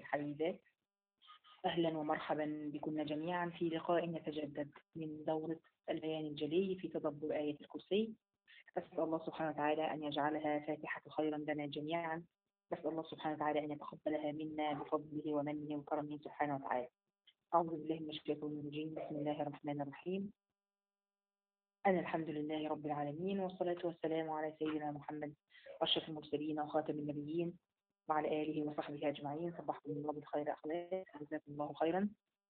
الحبيبات أهلا ومرحبا بكم جميعا في لقاء يتجدد من دورة البيان الجلي في تدبر آية الكرسي أسأل الله سبحانه وتعالى أن يجعلها فاتحة خيرا لنا جميعا أسأل الله سبحانه وتعالى أن يتقبلها منا بفضله ومنه وكرمه سبحانه وتعالى أعوذ بالله من الشيطان الرجيم بسم الله الرحمن الرحيم أنا الحمد لله رب العالمين والصلاة والسلام على سيدنا محمد أشرف المرسلين وخاتم النبيين وعلى آله وصحبه أجمعين صبحكم الله بالخير أخلاق جزاكم الله خيرا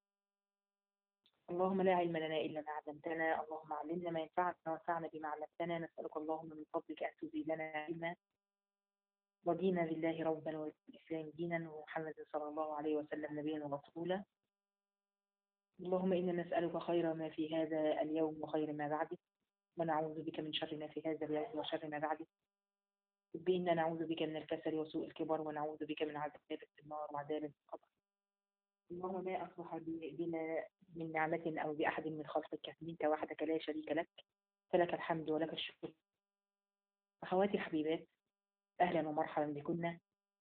اللهم لا علم لنا إلا ما علمتنا اللهم علمنا ما ينفعنا وانفعنا بما علمتنا نسألك اللهم من فضلك أن تزيدنا علما رضينا بالله ربا والإسلام دينا ومحمد صلى الله عليه وسلم نبيا ورسولا اللهم إنا نسألك خير ما في هذا اليوم وخير ما بعده ونعوذ بك من شر ما في هذا اليوم وشر ما بعده بإنا نعوذ بك من الكسل وسوء الكبر ونعوذ بك من عذاب النار وعذاب القبر اللهم ما أصبح بنا من نعمة أو بأحد من خلقك منك وحدك لا شريك لك فلك الحمد ولك الشكر أخواتي الحبيبات أهلا ومرحبا بكنا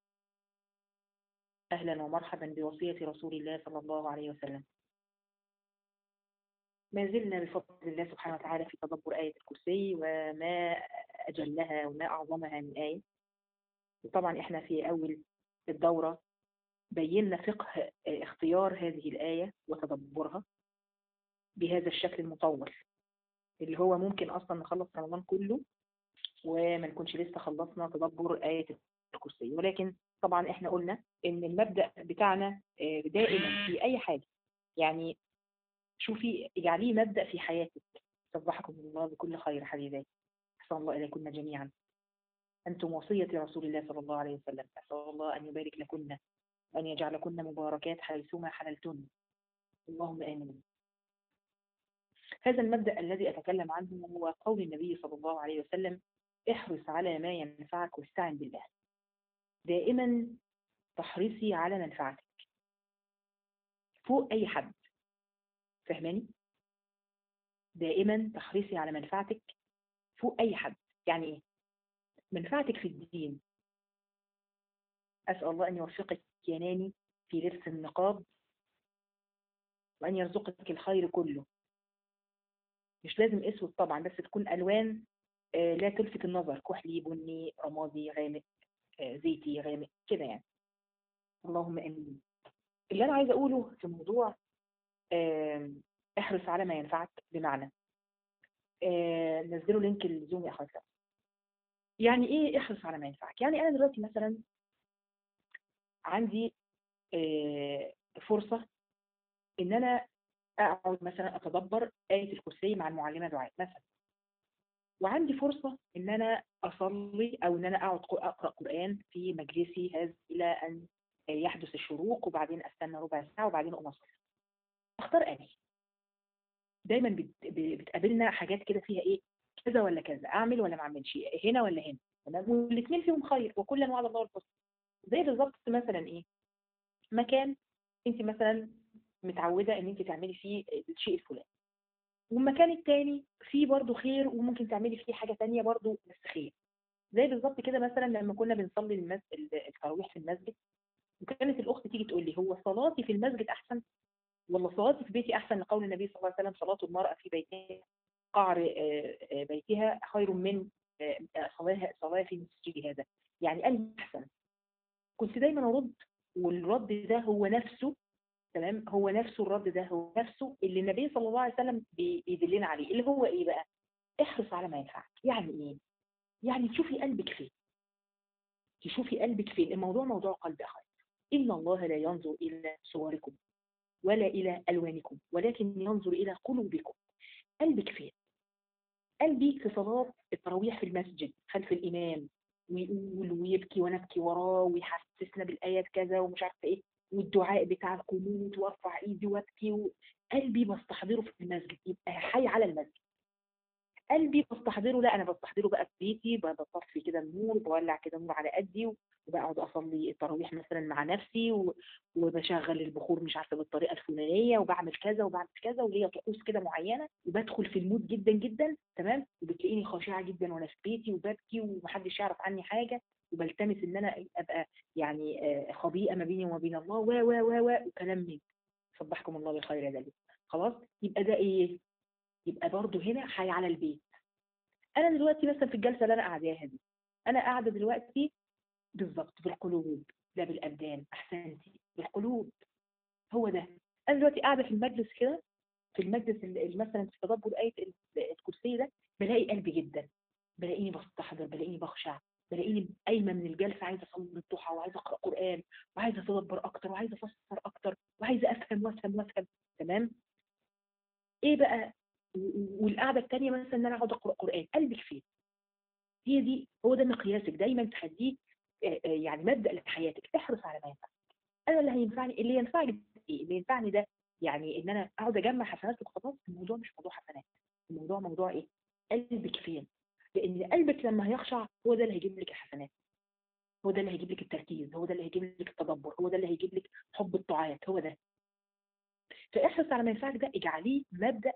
أهلا ومرحبا بوصية رسول الله صلى الله عليه وسلم ما زلنا بفضل الله سبحانه وتعالى في تدبر آية الكرسي وما أجلها وما أعظمها من آية طبعا إحنا في أول الدورة بينا فقه اختيار هذه الآية وتدبرها بهذا الشكل المطول اللي هو ممكن أصلا نخلص رمضان كله وما نكونش لسه خلصنا تدبر آية الكرسي ولكن طبعا احنا قلنا ان المبدأ بتاعنا دائما في اي حاجة يعني شوفي اجعليه مبدأ في حياتك صبحكم الله بكل خير حبيباتي أسأل الله إليكن جميعا أنتم وصية رسول الله صلى الله عليه وسلم أسأل الله أن يبارك لكن وأن يجعلكن مباركات حيثما حللتن اللهم آمين هذا المبدأ الذي أتكلم عنه هو قول النبي صلى الله عليه وسلم احرص على ما ينفعك واستعن بالله دائما تحرصي على منفعتك فوق أي حد فهماني دائما تحرصي على منفعتك فوق أي حد يعني إيه منفعتك في الدين أسأل الله أن يوفقك يا ناني في لبس النقاب وأن يرزقك الخير كله مش لازم اسود طبعا بس تكون ألوان لا تلفت النظر كحلي بني رمادي غامق زيتي غامق كده يعني اللهم امين اللي انا عايزه اقوله في موضوع احرص على ما ينفعك بمعنى نزلوا لينك الزوم يا اخواتي يعني ايه احرص على ما ينفعك يعني انا دلوقتي مثلا عندي فرصه ان انا اقعد مثلا اتدبر ايه الكرسي مع المعلمه دعاء مثلا وعندي فرصة إن أنا أصلي أو إن أنا أقعد أقرأ قرآن في مجلسي هذا إلى أن يحدث الشروق وبعدين أستنى ربع ساعة وبعدين أقوم أصلي. أختار أني. دايما بتقابلنا حاجات كده فيها إيه؟ كذا ولا كذا، أعمل ولا ما أعملش، هنا ولا هنا. تمام؟ والاثنين فيهم خير وكلا وعد الله الحسنى. زي بالظبط مثلا إيه؟ مكان أنت مثلا متعودة إن أنت تعملي فيه الشيء الفلاني. والمكان التاني فيه برضه خير وممكن تعملي فيه حاجة تانية برضه بس خير زي بالظبط كده مثلا لما كنا بنصلي المس... التراويح في المسجد وكانت الأخت تيجي تقول لي هو صلاتي في المسجد أحسن ولا صلاتي في بيتي أحسن لقول النبي صلى الله عليه وسلم صلاة المرأة في بيتها قعر بيتها خير من صلاة صلاة في مسجد هذا يعني قال أحسن كنت دايما أرد والرد ده هو نفسه تمام هو نفسه الرد ده هو نفسه اللي النبي صلى الله عليه وسلم بيدلنا عليه اللي هو ايه بقى احرص على ما ينفعك يعني ايه يعني تشوفي قلبك فين تشوفي قلبك فين الموضوع موضوع قلب اخر ان الله لا ينظر الى صوركم ولا الى الوانكم ولكن ينظر الى قلوبكم قلبك فين قلبي في صلاه التراويح في المسجد خلف الامام ويقول ويبكي وانا ابكي وراه ويحسسنا بالايات كذا ومش عارفه ايه والدعاء بتاع القنوت وارفع ايدي وابكي وقلبي بستحضره في المسجد يبقى حي على المسجد قلبي بستحضره لا انا بستحضره بقى في بيتي ب- بطفي كده النور بولع كده النور على قدي و- وبقعد اصلي التراويح مثلا مع نفسي و- وبشغل البخور مش عارفه بالطريقه الفلانيه وبعمل كذا وبعمل كذا وليا طقوس كده معينه وبدخل في المود جدا جدا تمام وبتلاقيني خاشعه جدا وانا في بيتي وببكي ومحدش يعرف عني حاجه وبلتمس ان انا ابقى يعني آه، خبيئه ما بيني وما بين الله و و و و وكلام من صبحكم الله بالخير يا دليل خلاص يبقى ده ايه يبقى برضو هنا حي على البيت انا دلوقتي مثلا في الجلسه اللي انا قاعداها دي انا قاعده دلوقتي بالظبط بالقلوب لا بالابدان احسنتي بالقلوب هو ده انا دلوقتي قاعده في المجلس كده في المجلس ال- ال- مثلا في تدبر ايه ال- الكرسي ده بلاقي قلبي جدا بلاقيني بستحضر بلاقيني بخشع بلاقيني قايمه من الجلسه عايزه اصلي الضحى وعايزه اقرا قران وعايزه اتدبر اكتر وعايزه افسر اكتر وعايزه افهم وافهم وافهم تمام ايه بقى و- و- والقعده الثانيه مثلا ان انا اقعد اقرا قران قلبك فين هي دي هو ده مقياسك دايما تخليه آه، آه، يعني مبدا لحياتك احرص على ما ينفعك انا اللي هينفعني اللي ينفعني ده ايه اللي ينفعني ده يعني ان انا اقعد اجمع حسنات وخطوات الموضوع مش موضوع حسنات الموضوع موضوع ايه قلبك فين لان قلبك لما هيخشع هو ده اللي هيجيب لك الحسنات هو ده اللي هيجيب لك التركيز هو ده اللي هيجيب لك التدبر هو ده اللي هيجيب لك حب الطاعات هو ده فاحرص على ما ينفعك ده اجعليه مبدا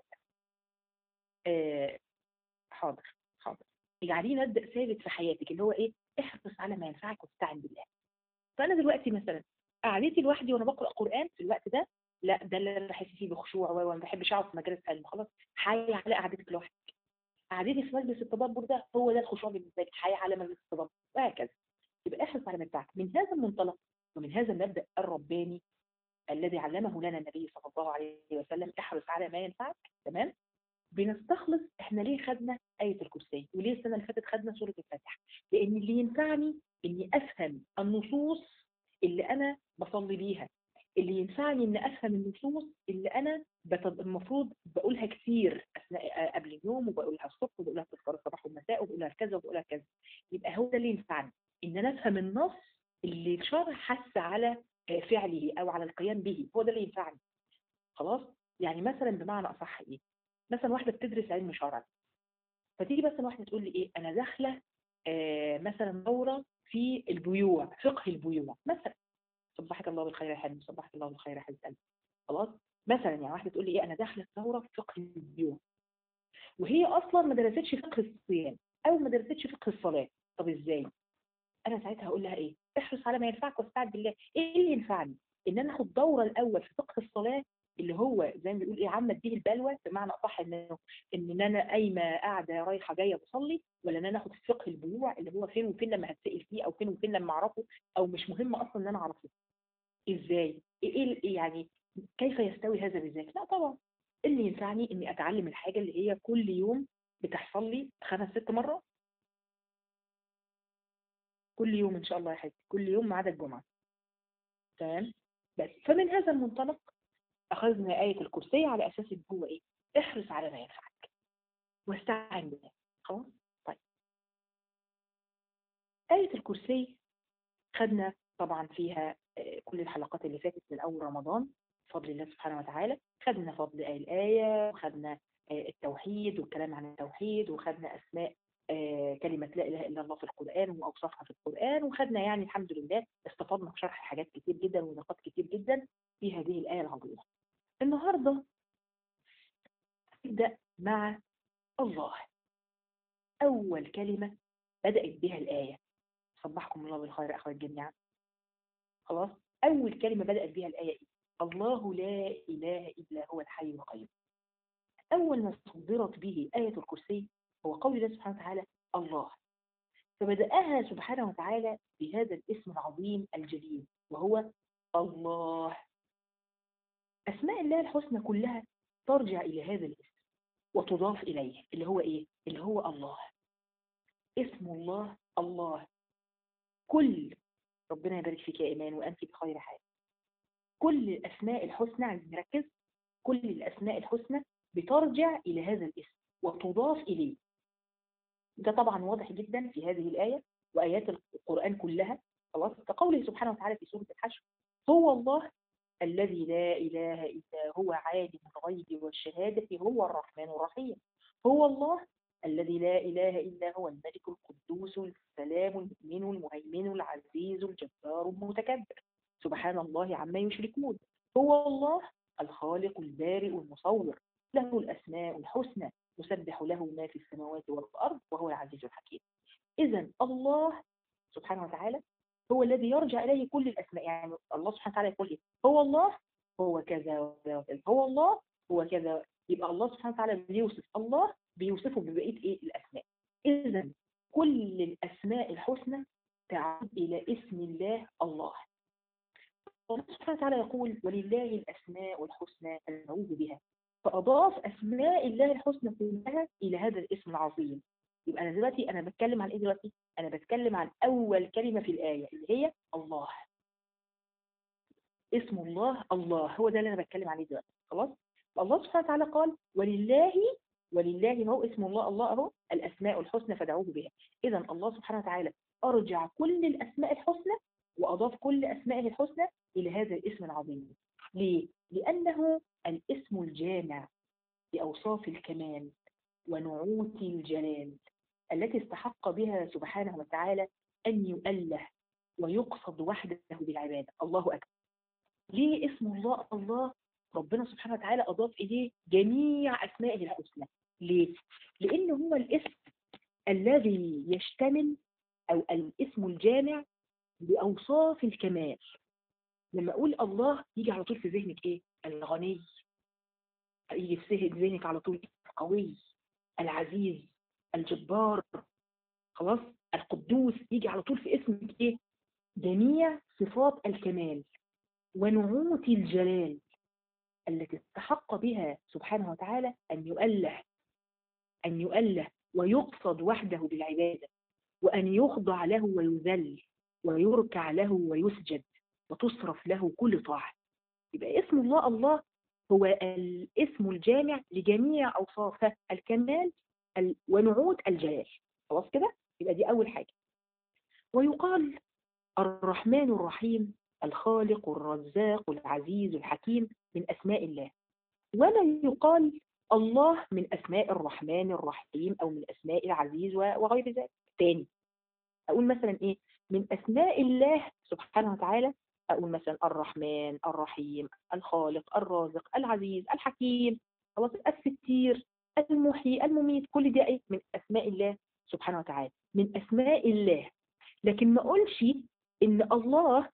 آه حاضر حاضر اجعليه مبدا ثابت في حياتك اللي هو ايه احرص على ما ينفعك واستعن بالله فانا دلوقتي مثلا قعدتي لوحدي وانا بقرا قران في الوقت ده لا ده اللي انا بحس فيه بخشوع و- وما بحبش اقعد في مجالس علم خلاص حي على قعدتك لوحدك قعدتي في مجلس التدبر ده هو ده الخشوع بالنسبه لك حي على مجلس التدبر وهكذا يبقى احرص على ما ينفعك من هذا المنطلق ومن هذا المبدا الرباني الذي علمه لنا النبي صلى الله عليه وسلم احرص على ما ينفعك تمام بنستخلص احنا ليه خدنا آية الكرسي وليه السنة اللي فاتت خدنا سورة الفاتحة لأن اللي ينفعني إني أفهم النصوص اللي أنا بصلي بيها اللي ينفعني إن أفهم النصوص اللي أنا بت- المفروض بقولها كتير أثناء قبل اليوم وبقولها الصبح وبقولها في الفطار الصباح والمساء وبقولها كذا وبقولها كذا يبقى هو ده اللي ينفعني إن أنا أفهم النص اللي الشرع حث على آه، فعله أو على القيام به هو ده اللي ينفعني خلاص يعني مثلا بمعنى أصح إيه مثلا واحدة بتدرس علم شرع فتيجي مثلا واحدة تقول لي ايه انا داخلة آه مثلا دورة في البيوع فقه البيوع مثلا صبحك الله بالخير يا حلم صبحك الله بالخير يا حلم قلبي خلاص مثلا يعني واحدة تقول لي ايه انا داخلة دورة في فقه البيوع وهي اصلا ما درستش فقه الصيام او ما درستش فقه الصلاة طب ازاي انا ساعتها هقول لها ايه احرص على ما ينفعك واستعد بالله ايه اللي ينفعني ان انا اخد دوره الاول في فقه الصلاه اللي هو زي ما بيقول ايه عامه به البلوى بمعنى اصح انه ان انا قايمه قاعده رايحه جايه بصلي ولا ان انا اخد فقه البيوع اللي هو فين وفين لما هتسال فيه او فين وفين لما اعرفه او مش مهم اصلا ان انا اعرفه ازاي ايه إيه يعني كيف يستوي هذا بذاك لا طبعا اللي ينفعني اني اتعلم الحاجه اللي هي كل يوم بتحصل لي خمس ست مرات كل يوم ان شاء الله يا حبيبي كل يوم ما عدا الجمعه تمام بس فمن هذا المنطلق اخذنا ايه الكرسي على اساس ان هو ايه احرص على ما ينفعك واستعن بالله خلاص طيب ايه الكرسي خدنا طبعا فيها آه، كل الحلقات اللي فاتت من اول رمضان بفضل الله سبحانه وتعالى خدنا فضل الايه وخدنا آه، التوحيد والكلام عن التوحيد وخدنا اسماء آه، كلمة لا إله إلا الله في القرآن وأوصافها في القرآن وخدنا يعني الحمد لله استفدنا في شرح حاجات كتير جدا ونقاط كتير جدا في هذه الآية العظيمة. النهاردة نبدأ مع الله. أول كلمة بدأت بها الآية. صبحكم الله بالخير أخوات جميعا. خلاص؟ أول كلمة بدأت بها الآية إيه؟ الله لا إله إلا هو الحي القيوم. أول ما صدرت به آية الكرسي هو قول الله سبحانه وتعالى الله فبدأها سبحانه وتعالى بهذا الاسم العظيم الجليل وهو الله أسماء الله الحسنى كلها ترجع إلى هذا الاسم وتضاف إليه اللي هو إيه؟ اللي هو الله اسم الله الله كل ربنا يبارك فيك يا إيمان وأنت بخير حال كل الأسماء الحسنى عايز نركز كل الأسماء الحسنى بترجع إلى هذا الاسم وتضاف إليه ده طبعا واضح جدا في هذه الآية وآيات القرآن كلها خلاص كقوله سبحانه وتعالى في سورة الحشر هو الله الذي لا إله إلا هو عالم الغيب والشهادة هو الرحمن الرحيم هو الله الذي لا إله إلا هو الملك القدوس السلام المؤمن المهيمن العزيز الجبار المتكبر سبحان الله عما يشركون هو الله الخالق البارئ المصور له الأسماء الحسنى يسبح له ما في السماوات والأرض وهو العزيز الحكيم إذا الله سبحانه وتعالى هو الذي يرجع إليه كل الأسماء يعني الله سبحانه وتعالى يقول إيه هو الله هو كذا وكذا وكذا هو الله هو كذا يبقى الله سبحانه وتعالى بيوصف الله بيوصفه ببقية إيه الأسماء إذا كل الأسماء الحسنى تعود إلى اسم الله الله الله سبحانه وتعالى يقول ولله الأسماء الحسنى المعوذ بها فأضاف أسماء الله الحسنى كلها إلى هذا الاسم العظيم يبقى أنا دلوقتي أنا بتكلم عن إيه دلوقتي؟ أنا بتكلم عن أول كلمة في الآية اللي هي الله اسم الله الله هو ده اللي أنا بتكلم عليه دلوقتي خلاص؟ الله سبحانه وتعالى قال ولله ولله هو اسم الله الله أهو الأسماء الحسنى فدعوه بها إذا الله سبحانه وتعالى أرجع كل الأسماء الحسنى وأضاف كل أسمائه الحسنى إلى هذا الاسم العظيم ليه؟ لأنه الاسم الجامع لأوصاف الكمال ونعوت الجلال التي استحق بها سبحانه وتعالى أن يؤله ويقصد وحده بالعبادة الله أكبر ليه اسم الله الله ربنا سبحانه وتعالى أضاف إليه جميع أسمائه الحسنى ليه؟ لأنه هو الاسم الذي يشتمل أو الاسم الجامع بأوصاف الكمال لما أقول الله يجي على طول في ذهنك إيه؟ الغني يجي في ذهنك على طول القوي العزيز الجبار خلاص القدوس يجي على طول في اسمك إيه؟ جميع صفات الكمال ونعوت الجلال التي استحق بها سبحانه وتعالى أن يؤله أن يؤله ويقصد وحده بالعبادة وأن يخضع له ويذل ويركع له ويسجد وتصرف له كل طاعة يبقى اسم الله الله هو الاسم الجامع لجميع أوصافه الكمال ونعود الجلال خلاص كده يبقى دي أول حاجة ويقال الرحمن الرحيم الخالق الرزاق العزيز الحكيم من أسماء الله ولا يقال الله من أسماء الرحمن الرحيم أو من أسماء العزيز وغير ذلك تاني أقول مثلا إيه من أسماء الله سبحانه وتعالى أقول مثلا الرحمن الرحيم الخالق الرازق العزيز الحكيم خلاص الستير المحيي المميت كل ده إيه من أسماء الله سبحانه وتعالى من أسماء الله لكن ما أقولش إن الله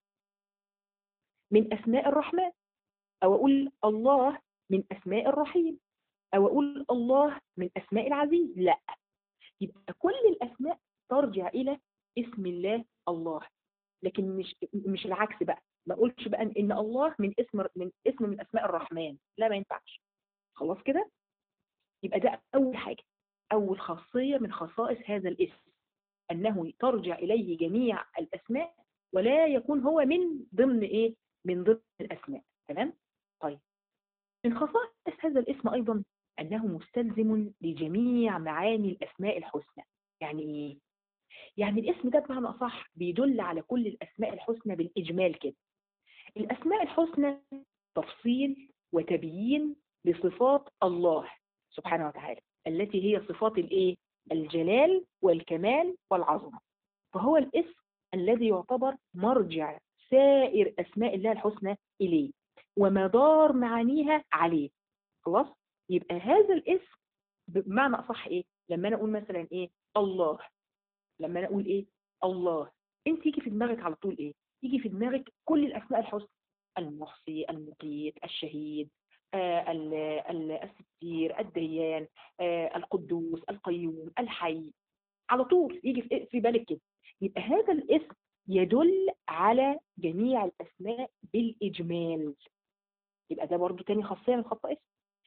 من أسماء الرحمن أو أقول الله من أسماء الرحيم أو أقول الله من أسماء العزيز لا يبقى كل الأسماء ترجع إلى اسم الله الله لكن مش مش العكس بقى ما اقولش بقى ان الله من اسم من اسم من اسماء الرحمن لا ما ينفعش خلاص كده يبقى ده اول حاجه اول خاصيه من خصائص هذا الاسم انه ترجع اليه جميع الاسماء ولا يكون هو من ضمن ايه من ضمن الاسماء تمام طيب من خصائص هذا الاسم ايضا انه مستلزم لجميع معاني الاسماء الحسنى يعني ايه يعني الاسم ده بمعنى أصح بيدل على كل الأسماء الحسنى بالإجمال كده الأسماء الحسنى تفصيل وتبيين لصفات الله سبحانه وتعالى التي هي صفات الايه الجلال والكمال والعظمة فهو الاسم الذي يعتبر مرجع سائر أسماء الله الحسنى إليه ومدار معانيها عليه خلاص يبقى هذا الاسم بمعنى أصح إيه لما أنا أقول مثلا إيه الله لما انا اقول ايه الله انت يجي في دماغك على طول ايه يجي في دماغك كل الاسماء الحسنى المحصي المقيت الشهيد آه الستير الديان آه القدوس القيوم الحي على طول يجي في بالك كده يبقى هذا الاسم يدل على جميع الاسماء بالاجمال يبقى ده برضو تاني خاصيه من خصائصه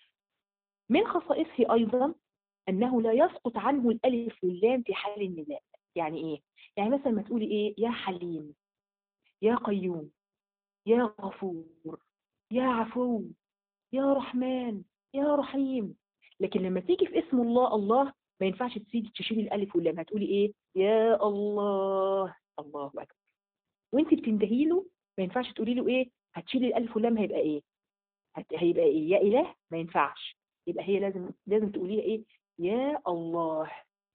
من خصائصه ايضا انه لا يسقط عنه الالف واللام في حال النداء يعني ايه يعني مثلا ما تقولي ايه يا حليم يا قيوم يا غفور يا عفو يا رحمن يا رحيم لكن لما تيجي في اسم الله الله ما ينفعش تسيدي تشيلي الالف واللام هتقولي ايه يا الله الله اكبر وانت بتندهي له ما ينفعش تقولي له ايه هتشيلي الالف واللام هيبقى ايه هيبقى ايه يا اله ما ينفعش يبقى هي لازم لازم تقوليها ايه يا الله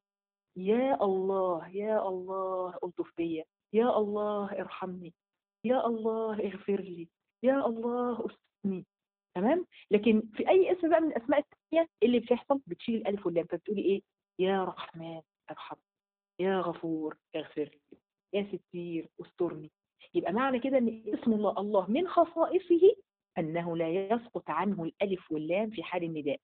يا الله يا الله ألطف بيا يا الله ارحمني يا الله اغفر لي يا الله استني تمام لكن في اي اسم بقى من الاسماء الثانيه اللي بتحصل بتشيل الالف واللام فبتقولي ايه يا رحمن ارحمني يا غفور اغفر لي يا ستير استرني يبقى معنى كده ان اسم الله الله من خصائصه انه لا يسقط عنه الالف واللام في حال النداء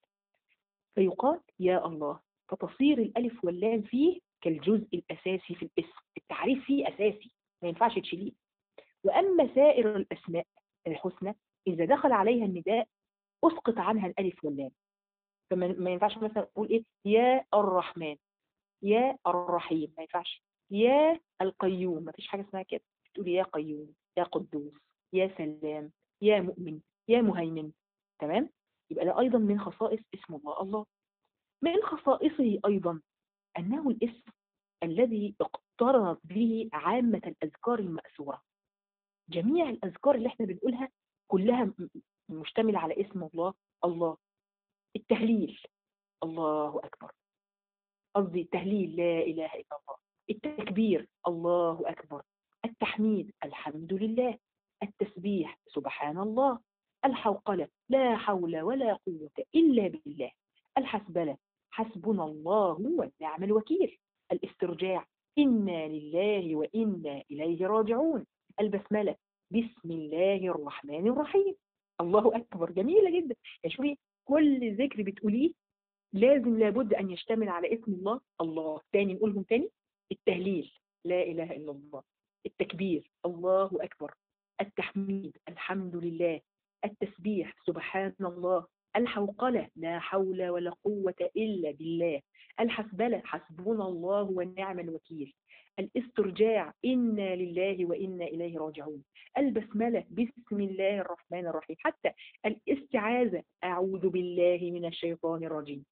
فيقال يا الله فتصير الالف واللام فيه كالجزء الاساسي في الاسم التعريف فيه اساسي ما ينفعش تشيليه واما سائر الاسماء الحسنى اذا دخل عليها النداء اسقط عنها الالف واللام فما ما ينفعش مثلا اقول ايه يا الرحمن يا الرحيم ما ينفعش يا القيوم ما فيش حاجه اسمها كده تقول يا قيوم يا قدوس يا سلام يا مؤمن يا مهيمن تمام يبقى ده ايضا من خصائص اسم الله الله من خصائصه ايضا انه الاسم الذي اقترنت به عامه الاذكار الماثوره جميع الاذكار اللي احنا بنقولها كلها مشتمله على اسم الله الله التهليل الله اكبر قصدي التهليل لا اله الا الله التكبير الله اكبر التحميد الحمد لله التسبيح سبحان الله الحوقلة لا حول ولا قوة إلا بالله الحسبلة حسبنا الله ونعم الوكيل الاسترجاع إنا لله وإنا إليه راجعون البسملة بسم الله الرحمن الرحيم الله أكبر جميلة جدا يعني شوفي كل ذكر بتقوليه لازم لابد أن يشتمل على اسم الله الله تاني نقولهم تاني التهليل لا إله إلا الله التكبير الله أكبر التحميد الحمد لله التسبيح سبحان الله الحوقلة لا حول ولا قوة إلا بالله الحسبلة حسبنا الله ونعم الوكيل الاسترجاع إنا لله وإنا إليه راجعون البسملة بسم الله الرحمن الرحيم حتى الاستعاذة أعوذ بالله من الشيطان الرجيم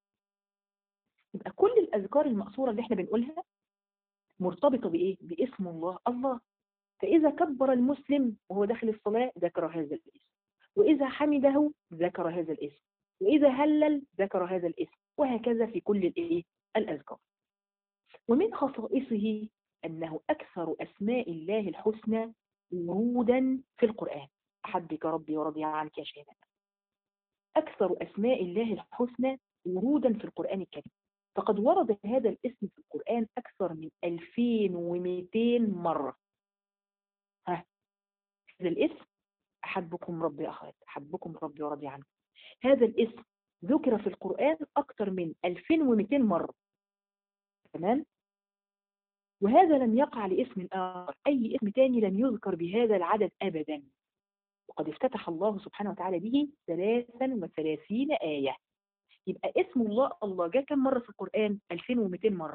يبقى كل الأذكار المأثورة اللي احنا بنقولها مرتبطة بإيه؟ باسم الله الله فإذا كبر المسلم وهو داخل الصلاة ذكر هذا الاسم وإذا حمده ذكر هذا الاسم وإذا هلل ذكر هذا الاسم وهكذا في كل الإيه؟ الأذكار ومن خصائصه أنه أكثر أسماء الله الحسنى ورودا في القرآن أحبك ربي ورضي عنك يا شيماء أكثر أسماء الله الحسنى ورودا في القرآن الكريم فقد ورد هذا الاسم في القرآن أكثر من 2200 مرة ها هذا الاسم أحبكم ربي أخوات أحبكم ربي ورضي عنكم هذا الاسم ذكر في القرآن أكثر من 2200 مرة تمام وهذا لم يقع لاسم آخر أي اسم تاني لم يذكر بهذا العدد أبدا وقد افتتح الله سبحانه وتعالى به 33 آية يبقى اسم الله الله جاء كم مرة في القرآن 2200 مرة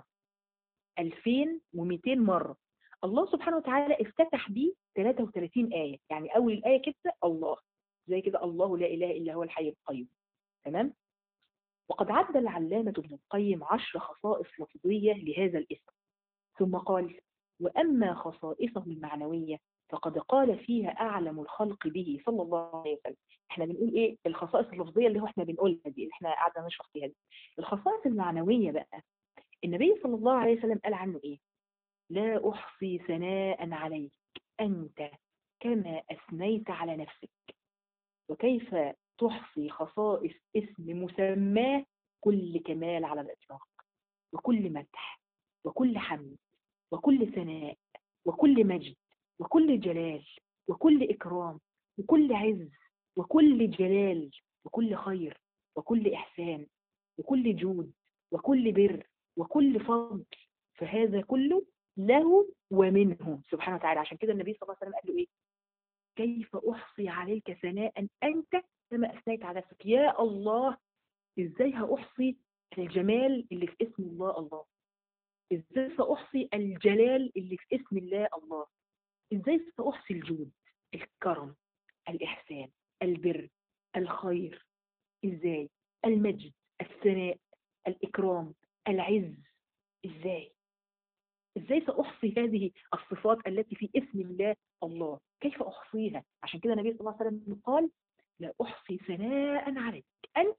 2200 مرة الله سبحانه وتعالى افتتح به 33 آية يعني أول الآية كده الله زي كده الله لا إله إلا هو الحي القيوم تمام وقد عد العلامة ابن القيم عشر خصائص لفظية لهذا الاسم ثم قال وأما خصائصه المعنوية فقد قال فيها أعلم الخلق به صلى الله عليه وسلم احنا بنقول ايه الخصائص اللفظية اللي هو احنا بنقولها دي اللي احنا قعدنا نشرح فيها دي الخصائص المعنوية بقى النبي صلى الله عليه وسلم قال عنه ايه لا أحصي ثناء عليك أنت كما أثنيت على نفسك وكيف تحصي خصائص اسم مسماه كل كمال على الإطلاق وكل مدح وكل حمد وكل ثناء وكل مجد وكل جلال وكل إكرام وكل عز وكل جلال وكل خير وكل إحسان وكل جود وكل بر وكل فضل فهذا كله له ومنه سبحانه وتعالى عشان كده النبي صلى الله عليه وسلم قال له ايه كيف احصي عليك ثناء انت كما اثنيت على نفسك يا الله ازاي هاحصي الجمال اللي في اسم الله الله ازاي ساحصي الجلال اللي في اسم الله الله ازاي ساحصي الجود الكرم الاحسان البر الخير ازاي المجد الثناء الاكرام العز ازاي ازاي ساحصي هذه الصفات التي في اسم الله الله كيف احصيها عشان كده النبي صلى الله عليه وسلم قال لا احصي ثناء عليك انت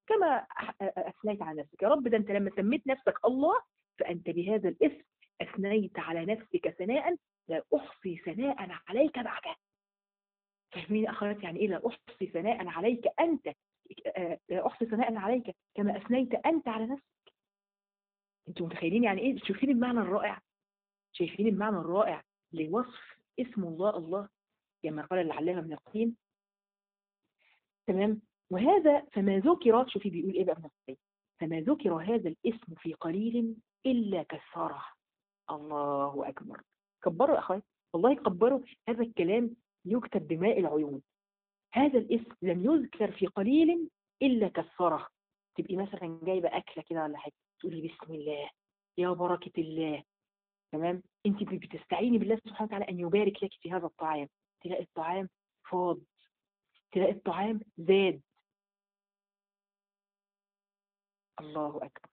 كما أثنيت على نفسك يا رب ده أنت لما سميت نفسك الله فأنت بهذا الاسم أثنيت على نفسك ثناء لا أحصي ثناء عليك بعده فاهمين أخوات يعني إيه لا أحصي ثناء عليك أنت لا أحصي ثناء عليك كما أثنيت أنت على نفسك أنتم متخيلين يعني إيه شايفين المعنى الرائع شايفين المعنى الرائع لوصف اسم الله الله كما قال العلامة ابن القيم تمام وهذا فما ذكر شوفي بيقول ايه بقى ابن القيم فما ذكر هذا الاسم في قليل الا كثره الله اكبر كبروا يا اخوان والله كبروا هذا الكلام يكتب بماء العيون هذا الاسم لم يذكر في قليل الا كثره تبقي مثلا جايبه اكله كده ولا حاجه تقولي بسم الله يا بركه الله تمام انت بتستعيني بالله سبحانه وتعالى ان يبارك لك في هذا الطعام تلاقي الطعام فاض تلاقي الطعام زاد الله أكبر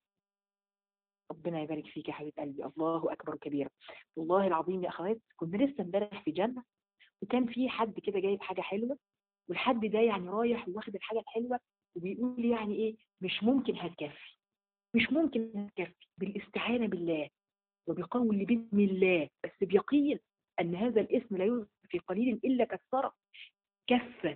ربنا يبارك فيك يا حبيب قلبي الله أكبر كبيرا والله العظيم يا أخوات كنا لسه امبارح في جنة وكان في حد كده جايب حاجة حلوة والحد ده يعني رايح واخد الحاجة الحلوة وبيقول يعني إيه مش ممكن هتكفي مش ممكن هتكفي بالاستعانة بالله وبقول بإذن الله بس بيقين أن هذا الاسم لا يوجد في قليل إلا كثرة كفت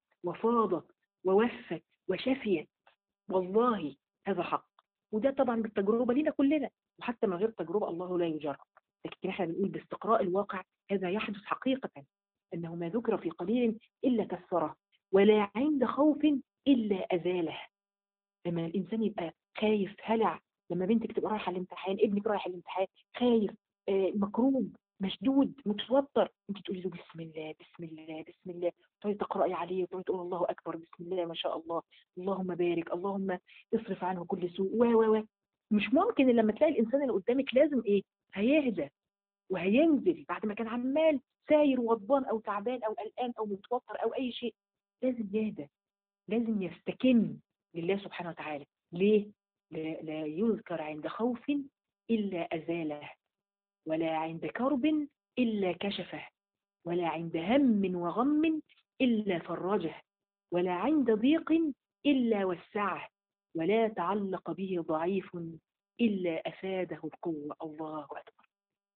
وفاضت ووفت وشفيت والله هذا حق وده طبعا بالتجربة لنا كلنا وحتى من غير تجربة الله لا يجرب لكن احنا بنقول باستقراء الواقع هذا يحدث حقيقة أنه ما ذكر في قليل إلا كثره ولا عند خوف إلا أزاله لما الإنسان يبقى خايف هلع لما بنتك تبقى رايحة الامتحان ابنك رايح الامتحان خايف آه مكروب مشدود متوتر انت تقولي له بسم الله بسم الله بسم الله تقعدي تقراي عليه وتقعدي تقول الله اكبر بسم الله ما شاء الله اللهم بارك اللهم اصرف عنه كل سوء و و و مش ممكن لما تلاقي الانسان اللي قدامك لازم ايه هيهدى وهينزل بعد ما كان عمال ساير وغضبان او تعبان او قلقان او متوتر او اي شيء لازم يهدى لازم يستكن لله سبحانه وتعالى ليه لا, لا يذكر عند خوف الا ازاله ولا عند كرب إلا كشفه ولا عند هم وغم إلا فرجه ولا عند ضيق إلا وسعه ولا تعلق به ضعيف إلا أفاده القوة الله أكبر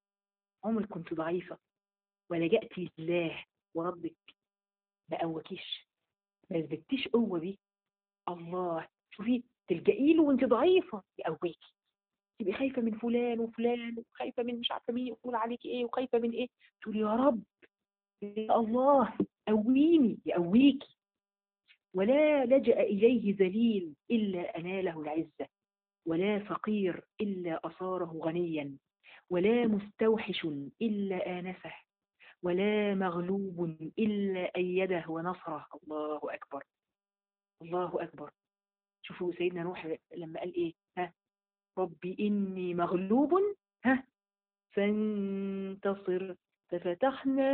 عمر كنت ضعيفة ولجأت لله وربك ما قوكيش ما اثبتيش قوة دي الله شوفي تلجئي له وانت ضعيفة يقويكي تبقي خايفة من فلان وفلان وخايفة من مش عارفة مين يقول عليك ايه وخايفة من ايه تقولي يا رب يا الله قويني يقويكي ولا لجأ إليه ذليل إلا أناله العزة ولا فقير إلا أصاره غنيا ولا مستوحش إلا آنسه ولا مغلوب إلا أيده ونصره الله أكبر الله أكبر شوفوا سيدنا نوح لما قال إيه ها رب إني مغلوب ها فانتصر ففتحنا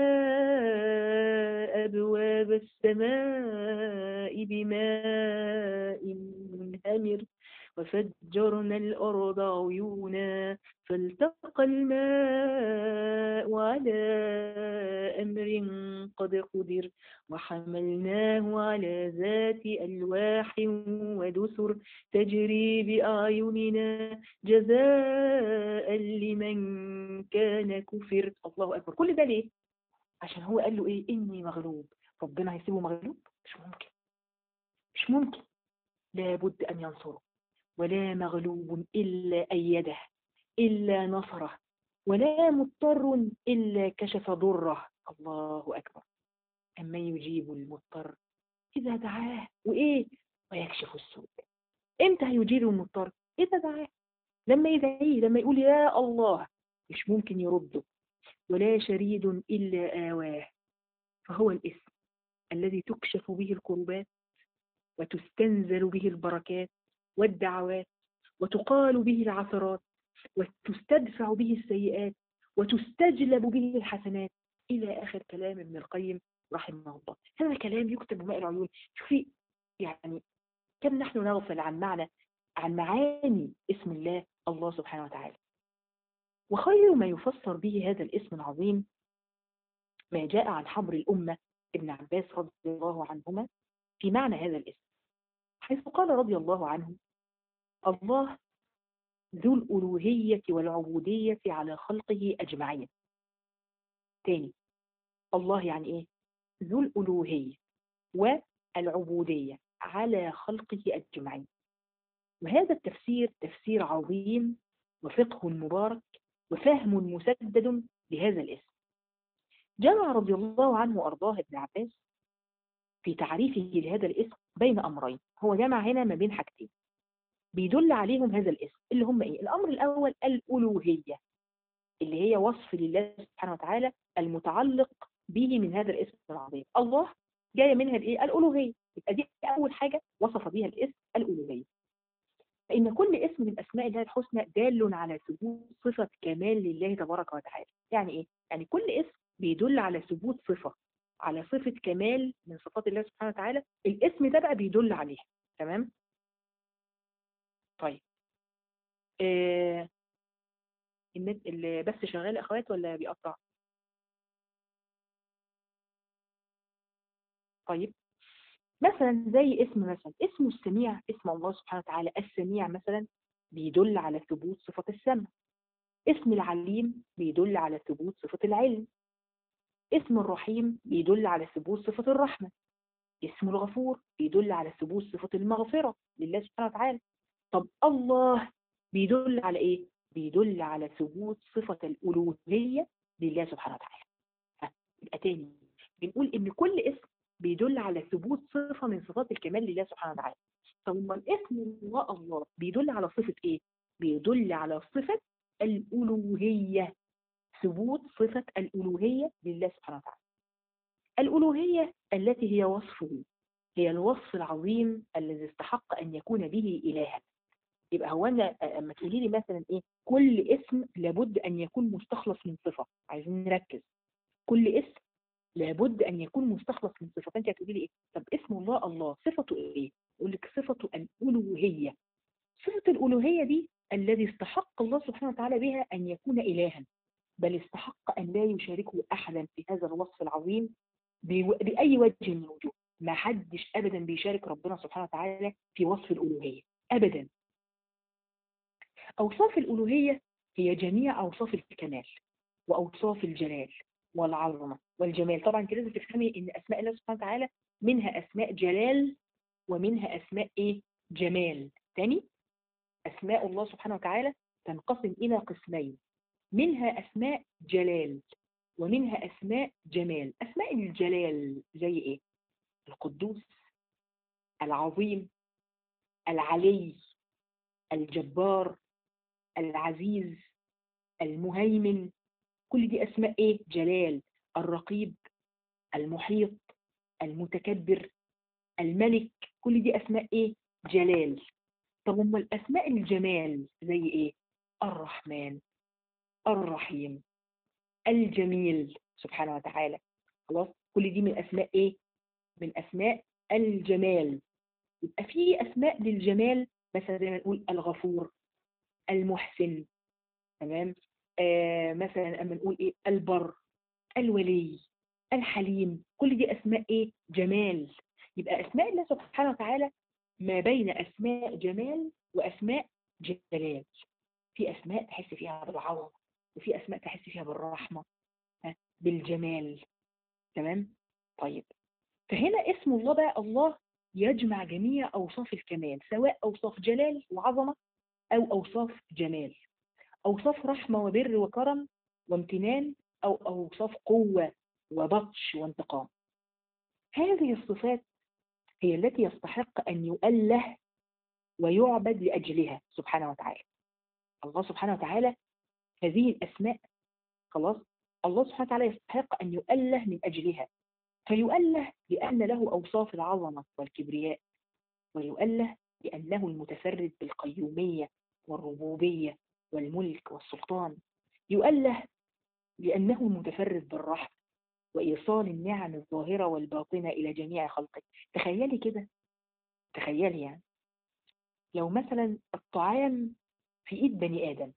أبواب السماء بماء منهمر وفجرنا الأرض عيونا فالتقى الماء على أمر قد قدر وحملناه على ذات ألواح ودسر تجري بأعيننا جزاء لمن كان كفر الله أكبر كل ده ليه؟ عشان هو قال له إيه إني مغلوب ربنا هيسيبه مغلوب مش ممكن مش ممكن لابد أن ينصره ولا مغلوب إلا أيده إلا نصره ولا مضطر إلا كشف ضره الله أكبر أما يجيب المضطر إذا دعاه وإيه ويكشف السوء إمتى هيجيب المضطر إذا دعاه لما يدعيه لما يقول يا الله مش ممكن يرده ولا شريد إلا آواه فهو الاسم الذي تكشف به الكربات وتستنزل به البركات والدعوات وتقال به العثرات وتستدفع به السيئات وتستجلب به الحسنات إلى آخر كلام ابن القيم رحمه الله هذا كلام يكتب بماء العيون شوفي يعني كم نحن نغفل عن معنى عن معاني اسم الله الله سبحانه وتعالى وخير ما يفسر به هذا الاسم العظيم ما جاء عن حبر الأمة ابن عباس رضي الله عنهما في معنى هذا الاسم حيث قال رضي الله عنه الله ذو الألوهية والعبودية على خلقه أجمعين تاني الله يعني إيه ذو الألوهية والعبودية على خلقه أجمعين وهذا التفسير تفسير عظيم وفقه مبارك وفهم مسدد لهذا الاسم جمع رضي الله عنه وأرضاه ابن عباس في تعريفه لهذا الاسم بين أمرين هو جمع هنا ما بين حاجتين بيدل عليهم هذا الاسم اللي هم ايه الامر الاول الالوهيه اللي هي وصف لله سبحانه وتعالى المتعلق به من هذا الاسم العظيم الله جايه منها الايه الالوهيه يبقى دي اول حاجه وصف بها الاسم الالوهيه فان كل اسم من اسماء الله الحسنى دال على ثبوت صفه كمال لله تبارك وتعالى يعني ايه يعني كل اسم بيدل على ثبوت صفه على صفه كمال من صفات الله سبحانه وتعالى الاسم ده بقى بيدل عليها تمام طيب آه النت اللي بس شغال يا اخوات ولا بيقطع طيب مثلا زي اسم مثلا اسم السميع اسم الله سبحانه وتعالى السميع مثلا بيدل على ثبوت صفة السمع اسم العليم بيدل على ثبوت صفة العلم اسم الرحيم بيدل على ثبوت صفة الرحمة اسم الغفور بيدل على ثبوت صفة المغفرة لله سبحانه وتعالى طب الله بيدل على ايه بيدل على ثبوت صفة الألوهية لله سبحانه وتعالى يبقى تاني بنقول ان كل اسم بيدل على ثبوت صفة من صفات الكمال لله سبحانه وتعالى طب ما الاسم الله الله بيدل على صفة ايه بيدل على صفة الألوهية ثبوت صفة الألوهية لله سبحانه وتعالى الألوهية التي هي وصفه هي الوصف العظيم الذي استحق أن يكون به إلها يبقى هو أنا أما تقولي لي مثلا إيه كل اسم لابد أن يكون مستخلص من صفة عايزين نركز كل اسم لابد أن يكون مستخلص من صفة فأنت هتقولي لي إيه طب اسم الله الله صفته إيه يقول لك صفته الألوهية صفة الألوهية دي الذي استحق الله سبحانه وتعالى بها أن يكون إلها بل استحق أن لا يشاركه أحدا في هذا الوصف العظيم بأي وجه من الوجوه ما حدش أبدا بيشارك ربنا سبحانه وتعالى في وصف الألوهية أبدا أوصاف الألوهية هي جميع أوصاف الكمال وأوصاف الجلال والعظمة والجمال طبعا كده لازم تفهمي إن أسماء الله سبحانه وتعالى منها أسماء جلال ومنها أسماء إيه جمال تاني أسماء الله سبحانه وتعالى تنقسم إلى قسمين منها أسماء جلال ومنها أسماء جمال أسماء الجلال زي إيه القدوس العظيم العلي الجبار العزيز المهيمن كل دي أسماء إيه جلال الرقيب المحيط المتكبر الملك كل دي أسماء إيه جلال طب أما الأسماء الجمال زي إيه الرحمن الرحيم الجميل سبحانه وتعالى خلاص كل دي من أسماء إيه من أسماء الجمال يبقى في أسماء للجمال مثلا زي ما نقول الغفور المحسن تمام آه مثلا اما نقول ايه البر الولي الحليم كل دي اسماء ايه جمال يبقى اسماء الله سبحانه وتعالى ما بين اسماء جمال واسماء جلال في اسماء تحس فيها بالعظمه وفي اسماء تحس فيها بالرحمه بالجمال تمام طيب فهنا اسم الله بقى الله يجمع جميع اوصاف الكمال سواء اوصاف جلال وعظمه او اوصاف جمال اوصاف رحمه وبر وكرم وامتنان او اوصاف قوه وبطش وانتقام هذه الصفات هي التي يستحق ان يؤله ويعبد لاجلها سبحانه وتعالى الله سبحانه وتعالى هذه الاسماء خلاص الله سبحانه وتعالى يستحق ان يؤله من اجلها فيؤله لان له اوصاف العظمه والكبرياء ويؤله لانه المتفرد بالقيوميه والربوبيه والملك والسلطان يؤله لأنه المتفرد بالرحمة وإيصال النعم الظاهرة والباطنة إلى جميع خلقه تخيلي كده تخيلي يعني لو مثلا الطعام في إيد بني آدم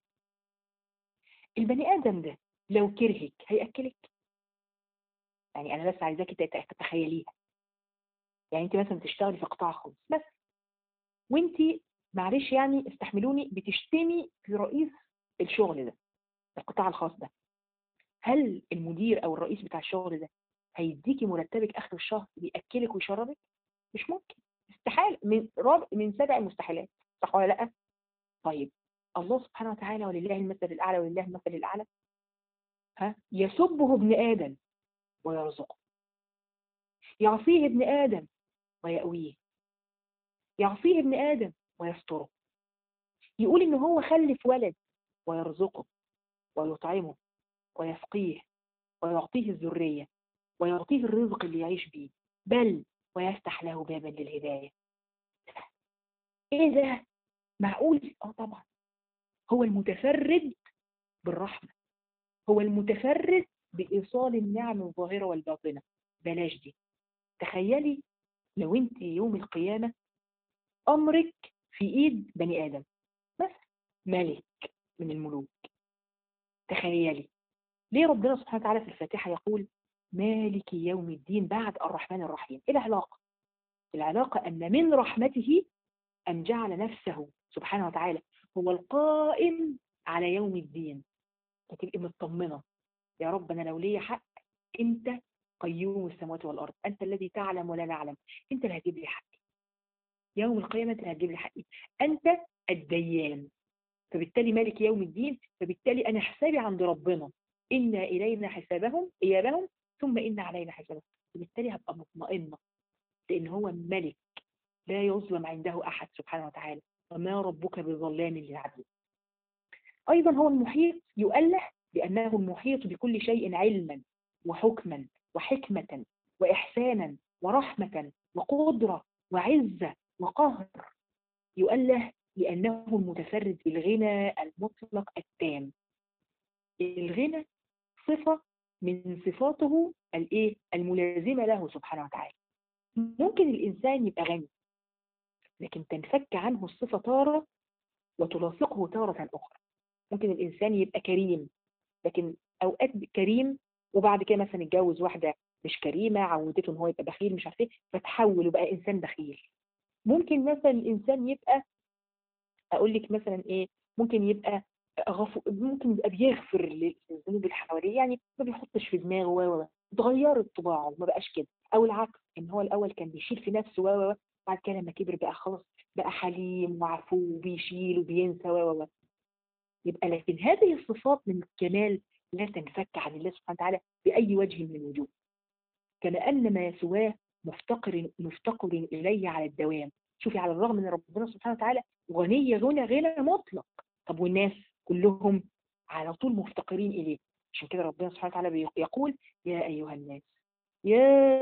البني آدم ده لو كرهك هيأكلك يعني أنا بس عايزاكي تتخيليها يعني أنت مثلا تشتغلي في قطاع خبز بس وانت معلش يعني استحملوني بتشتمي في رئيس الشغل ده القطاع الخاص ده هل المدير او الرئيس بتاع الشغل ده هيديكي مرتبك اخر الشهر بياكلك ويشربك مش ممكن استحال من رابع من سبع المستحيلات صح ولا لا طيب الله سبحانه وتعالى ولله المثل الاعلى ولله المثل الاعلى ها يسبه ابن ادم ويرزقه يعصيه ابن ادم ويأويه يعصيه ابن ادم ويستره يقول ان هو خلف ولد ويرزقه ويطعمه ويسقيه ويعطيه الذرية ويعطيه الرزق اللي يعيش بيه بل ويفتح له بابا للهداية ايه ده معقول اه طبعا هو المتفرد بالرحمة هو المتفرد بإيصال النعم الظاهرة والباطنة بلاش دي تخيلي لو انت يوم القيامة أمرك في إيد بني آدم بس ملك من الملوك تخيلي ليه ربنا سبحانه وتعالى في الفاتحة يقول مالك يوم الدين بعد الرحمن الرحيم ايه العلاقة العلاقة أن من رحمته أن جعل نفسه سبحانه وتعالى هو القائم على يوم الدين فتبقي مطمنة يا رب أنا لو ليا حق أنت قيوم السماوات والأرض أنت الذي تعلم ولا نعلم أنت اللي هتجيب لي حقي يوم القيامة أنت اللي هتجيب لي حقي أنت الديان فبالتالي مالك يوم الدين فبالتالي أنا حسابي عند ربنا إن إلينا حسابهم إيابهم ثم إن علينا حسابهم وبالتالي هبقى مطمئنة لأن هو ملك لا يظلم عنده أحد سبحانه وتعالى وما ربك بظلام للعبيد أيضا هو المحيط يؤله بأنه المحيط بكل شيء علما وحكما وحكمة وإحسانا ورحمة وقدرة وعزة وقهر يؤله لأنه المتفرد بالغنى المطلق التام الغنى صفة من صفاته الايه الملازمة له سبحانه وتعالى ممكن الإنسان يبقى غني لكن تنفك عنه الصفة تارة وتلاصقه تارة أخرى ممكن الإنسان يبقى كريم لكن أوقات كريم وبعد كده مثلا يتجوز واحدة مش كريمة عودته إن هو يبقى بخيل مش عارف إيه فتحول وبقى إنسان بخيل ممكن مثلا الإنسان يبقى أقول لك مثلا إيه ممكن يبقى غفو ممكن يبقى بيغفر للذنوب اللي حواليه يعني ما بيحطش في دماغه و اتغيرت طباعه ما بقاش كده او العكس ان هو الاول كان بيشيل في نفسه و بعد كده لما كبر بقى خلاص بقى حليم وعفو وبيشيل وبينسى و يبقى لكن هذه الصفات من الكمال لا تنفك عن الله سبحانه وتعالى بأي وجه من الوجوه كما أن ما سواه مفتقر مفتقر إليه على الدوام شوفي على الرغم من ربنا سبحانه وتعالى غني غنى غنى مطلق طب والناس كلهم على طول مفتقرين إليه عشان كده ربنا سبحانه وتعالى يقول يا أيها الناس يا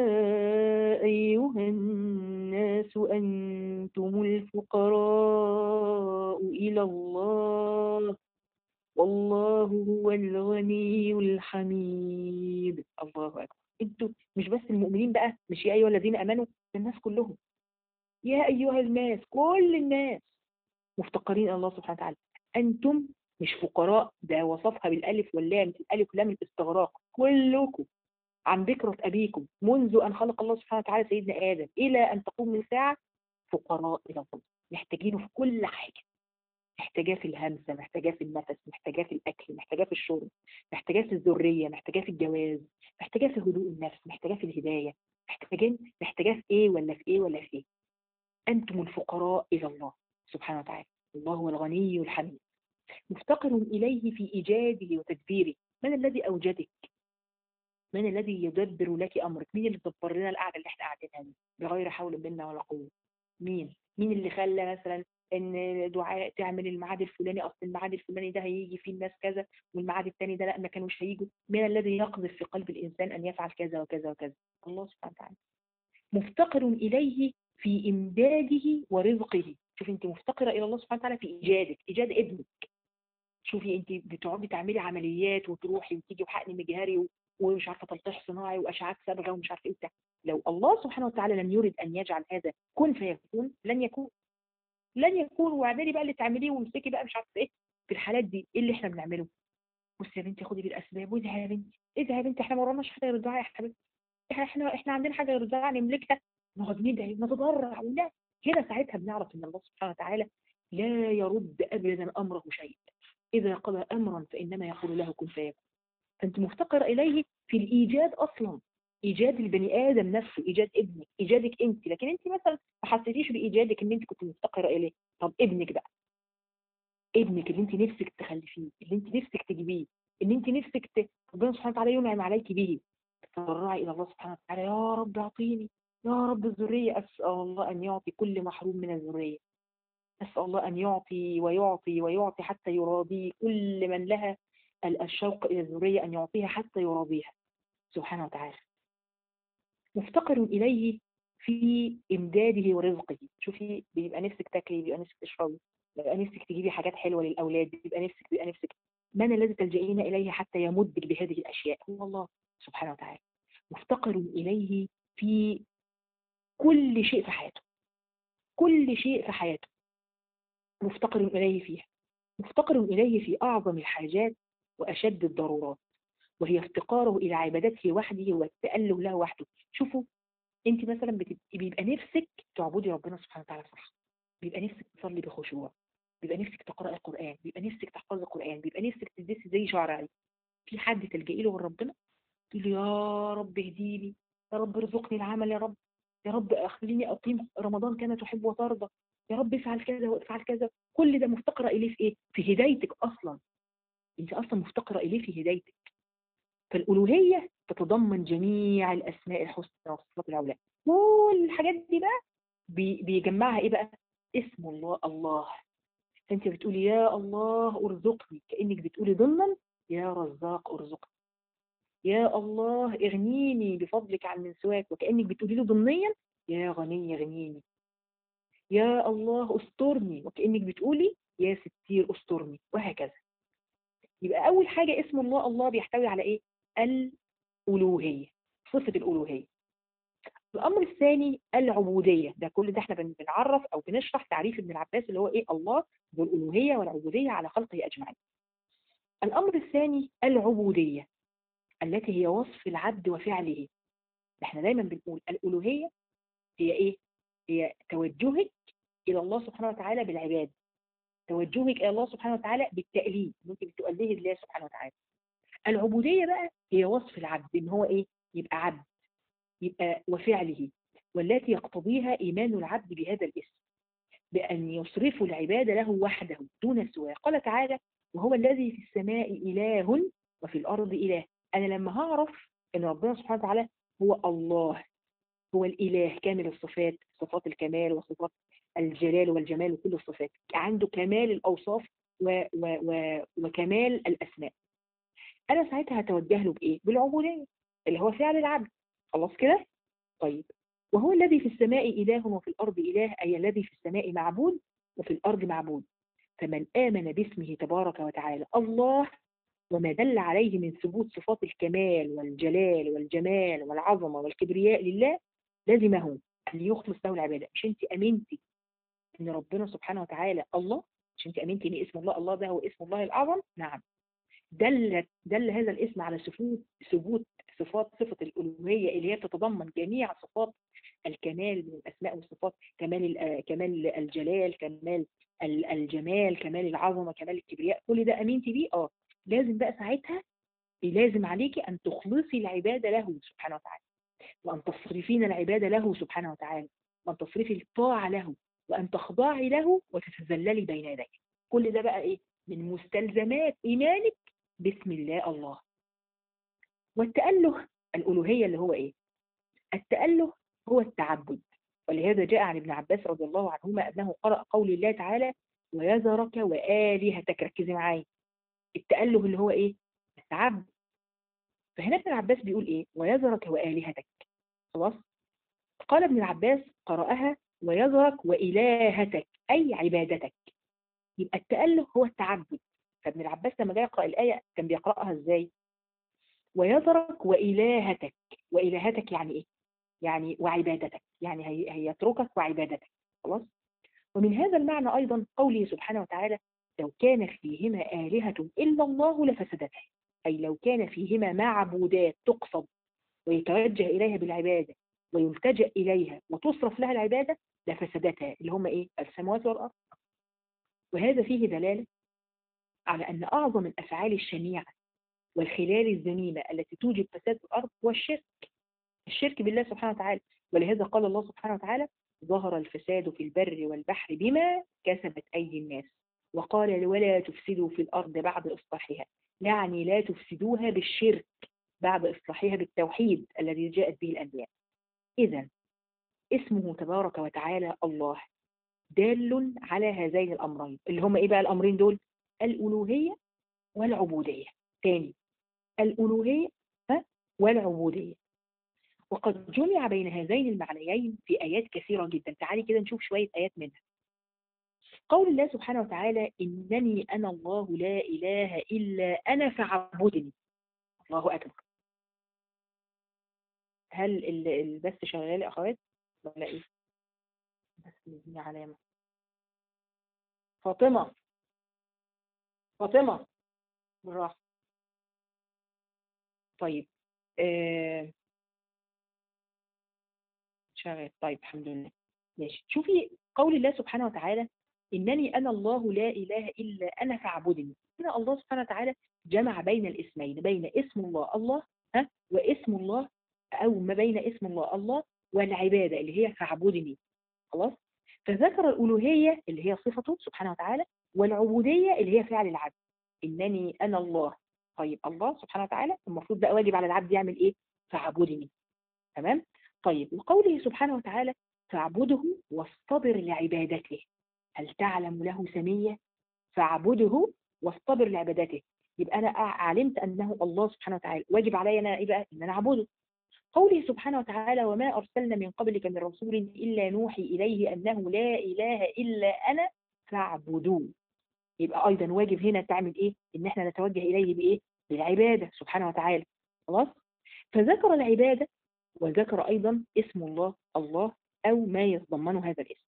أيها الناس أنتم الفقراء إلى الله والله هو الغني الحميد الله أكبر انتوا مش بس المؤمنين بقى مش يا أيها الذين أمنوا الناس كلهم يا أيها الناس كل الناس مفتقرين إلى الله سبحانه وتعالى أنتم مش فقراء ده وصفها بالألف واللام الألف واللام الاستغراق كلكم عن بكرة أبيكم منذ أن خلق الله سبحانه وتعالى سيدنا آدم إلى أن تقوم الساعة فقراء إلى الله محتاجينه في كل حاجة محتاجاه في الهمسة محتاجاه في النفس محتاجاه في الأكل محتاجاه في الشرب محتاجاه في الذرية محتاجاه في الجواز محتاجاه في هدوء النفس محتاجاه في الهداية محتاجين محتاجاه في إيه ولا في إيه ولا في إيه أنتم الفقراء إلى الله سبحانه وتعالى الله هو الغني الحميد مفتقر إليه في إيجاده وتدبيره من الذي أوجدك من الذي يدبر لك أمرك مين اللي دبر لنا القعدة اللي احنا قاعدينها دي بغير حول منا ولا قوة مين مين اللي خلى مثلا ان دعاء تعمل الميعاد الفلاني اصل الميعاد الفلاني ده هيجي فيه الناس كذا والميعاد الثاني ده لا ما كانوش هيجوا من الذي يقذف في قلب الانسان ان يفعل كذا وكذا وكذا الله سبحانه وتعالى مفتقر اليه في امداده ورزقه شوفي انت مفتقره الى الله سبحانه وتعالى في ايجادك ايجاد ابنك شوفي انت بتقعدي تعملي عمليات وتروحي وتيجي وحقن مجهري ومش عارفه تلقيح صناعي واشعاعات صبغه ومش عارفه ايه لو الله سبحانه وتعالى لم يرد ان يجعل هذا كن فيكون لن يكون لن يكون واعملي بقى اللي تعمليه وامسكي بقى مش عارفه ايه في الحالات دي ايه اللي احنا بنعمله بصي يا بنتي خدي بالاسباب وادعي يا بنتي ادعي يا بنتي احنا ما وراناش حاجه غير الدعاء يا حبيبتي احنا احنا احنا عندنا حاجه غير الدعاء نملكها نقعد ندعي نتضرع ولا هنا ساعتها بنعرف ان الله سبحانه وتعالى لا يرد ابدا امره شيء اذا قضى امرا فانما يقول له كن فيكون فانت مفتقر اليه في الايجاد اصلا ايجاد البني ادم نفسه ايجاد ابنك ايجادك انت لكن انت مثلا ما حسيتيش بايجادك ان انت كنت مفتقره اليه طب ابنك بقى ابنك اللي انت نفسك تخلفيه اللي انت نفسك تجيبيه اللي انت نفسك ت... ربنا سبحانه وتعالى ينعم عليك به تضرعي الى الله سبحانه وتعالى يا رب اعطيني يا رب الذريه اسال الله ان يعطي كل محروم من الذريه اسال الله ان يعطي ويعطي ويعطي حتى يراضي كل من لها الشوق الى الذريه ان يعطيها حتى يراضيها سبحانه وتعالى مفتقر اليه في امداده ورزقه شوفي بيبقى نفسك تاكلي بيبقى نفسك تشربي بيبقى نفسك تجيبي حاجات حلوه للاولاد بيبقى نفسك بيبقى نفسك من الذي تلجئين اليه حتى يمدك بهذه الاشياء هو الله سبحانه وتعالى مفتقر اليه في كل شيء في حياته كل شيء في حياته مفتقر اليه فيها مفتقر اليه في اعظم الحاجات واشد الضرورات وهي افتقاره الى عبادته وحده والتاله له وحده شوفوا انت مثلا بيبقى نفسك تعبدي ربنا سبحانه وتعالى صح بيبقى نفسك تصلي بخشوع بيبقى نفسك تقرأي القرآن بيبقى نفسك تحفظي القرآن بيبقى نفسك تدرسي زي شعرعي في حد تلجئي له غير ربنا تقول يا رب اهديني يا رب ارزقني العمل يا رب يا رب خليني اقيم رمضان كما تحب وترضى يا رب افعل كذا وافعل كذا كل ده مفتقرة اليه في ايه في هدايتك اصلا انت اصلا مفتقرة اليه في هدايتك فالالوهية تتضمن جميع الاسماء الحسنى والصفات العلى كل الحاجات دي بقى بيجمعها ايه بقى اسم الله الله فانت بتقولي يا الله ارزقني كانك بتقولي ضمنا يا رزاق ارزقني يا الله اغنيني بفضلك عن من سواك وكانك بتقولي له ضمنيا يا غني اغنيني يا الله استرني وكانك بتقولي يا ستير استرني وهكذا يبقى اول حاجه اسم الله الله بيحتوي على ايه الالوهيه صفه الالوهيه الامر الثاني العبوديه ده كل ده احنا بنعرف او بنشرح تعريف ابن العباس اللي هو ايه الله والالوهيه والعبوديه على خلقه اجمعين الامر الثاني العبوديه التي هي وصف العبد وفعله احنا دايما بنقول الالوهيه هي ايه هي توجهك الى الله سبحانه وتعالى بالعباده توجهك الى الله سبحانه وتعالى بالتأليه ممكن تؤليه الله سبحانه وتعالى العبوديه بقى هي وصف العبد ان هو ايه يبقى عبد يبقى وفعله والتي يقتضيها إيمان العبد بهذا الاسم بأن يصرف العبادة له وحده دون سواه قال تعالى وهو الذي في السماء إله وفي الأرض إله أنا لما هعرف أن ربنا سبحانه وتعالى هو الله هو الإله كامل الصفات صفات الكمال وصفات الجلال والجمال وكل الصفات عنده كمال الأوصاف و و و وكمال الأسماء أنا ساعتها هتوجه له بإيه؟ بالعبودية اللي هو فعل العبد خلاص كده طيب وهو الذي في السماء إله وفي الأرض إله أي الذي في السماء معبود وفي الأرض معبود فمن آمن باسمه تبارك وتعالى الله وما دل عليه من ثبوت صفات الكمال والجلال والجمال والعظمة والكبرياء لله لازمه أن يخلص له العبادة مش أنت أمنتي أن ربنا سبحانه وتعالى الله مش أنت أمنتي أن اسم الله الله ده هو اسم الله الأعظم نعم دل دل هذا الاسم على ثبوت ثبوت صفات صفة الألوهية اللي هي تتضمن جميع صفات الكمال من الأسماء والصفات كمال كمال الجلال كمال الجمال كمال العظمة كمال الكبرياء كل ده أمنتي بيه اه لازم بقى ساعتها لازم عليكي أن تخلصي العبادة له سبحانه وتعالى وأن تصرفين العبادة له سبحانه وتعالى وأن تصرفي الطاعة له وأن تخضعي له وتتذللي بين يديه كل ده بقى إيه من مستلزمات إيمانك بسم الله الله والتأله الألوهية اللي هو إيه التأله هو التعبد ولهذا جاء عن ابن عباس رضي الله عنهما أنه قرأ قول الله تعالى ويذرك وآلهتك ركزي معايا التأله اللي هو إيه التعبد فهنا ابن العباس بيقول إيه ويذرك وآلهتك خلاص قال ابن العباس قرأها ويذرك وإلهتك أي عبادتك يبقى التأله هو التعبد فابن العباس لما جاء يقرأ الآية كان بيقرأها إزاي ويذرك وإلهتك وإلهتك يعني إيه يعني وعبادتك يعني هي هيتركك وعبادتك خلاص ومن هذا المعنى أيضا قوله سبحانه وتعالى لو كان فيهما آلهة إلا الله لفسدتا أي لو كان فيهما معبودات تقصد ويتوجه إليها بالعبادة ويلتجأ إليها وتصرف لها العبادة لفسدتها اللي هم إيه السماوات والأرض وهذا فيه دلالة على أن أعظم الأفعال الشنيعة والخلال الذميمة التي توجب فساد الأرض هو الشرك الشرك بالله سبحانه وتعالى ولهذا قال الله سبحانه وتعالى ظهر الفساد في البر والبحر بما كسبت أيدي الناس وقال ولا تفسدوا في الأرض بعد إصلاحها يعني لا تفسدوها بالشرك بعد إصلاحها بالتوحيد الذي جاءت به الأنبياء إذا اسمه تبارك وتعالى الله دال على هذين الأمرين اللي هم إيه بقى الأمرين دول الألوهية والعبودية تاني الألوهية والعبودية وقد جمع بين هذين المعنيين في آيات كثيرة جدا تعالي كده نشوف شوية آيات منها قول الله سبحانه وتعالى إنني أنا الله لا إله إلا أنا فاعبدني الله أكبر هل البث شغال يا أخوات ولا إيه بس دي علامة فاطمة فاطمة بالراحة طيب آه شغال طيب الحمد لله ماشي شوفي قول الله سبحانه وتعالى إنني أنا الله لا إله إلا أنا فاعبدني هنا الله سبحانه وتعالى جمع بين الاسمين بين اسم الله الله ها واسم الله أو ما بين اسم الله الله والعبادة اللي هي فاعبدني خلاص فذكر الألوهية اللي هي صفته سبحانه وتعالى والعبودية اللي هي فعل العبد إنني أنا الله طيب الله سبحانه وتعالى المفروض بقى واجب على العبد يعمل إيه فاعبدني تمام طيب وقوله سبحانه وتعالى فاعبده واصطبر لعبادته هل تعلم له سمية فاعبده واصطبر لعبادته يبقى أنا علمت أنه الله سبحانه وتعالى واجب علي أنا إيه بقى إن أنا أعبده قوله سبحانه وتعالى وما أرسلنا من قبلك من رسول إلا نوحي إليه أنه لا إله إلا أنا فاعبدوه يبقى أيضا واجب هنا تعمل إيه إن إحنا نتوجه إليه بإيه بالعبادة سبحانه وتعالى خلاص فذكر العبادة وذكر أيضا اسم الله الله أو ما يتضمنه هذا الاسم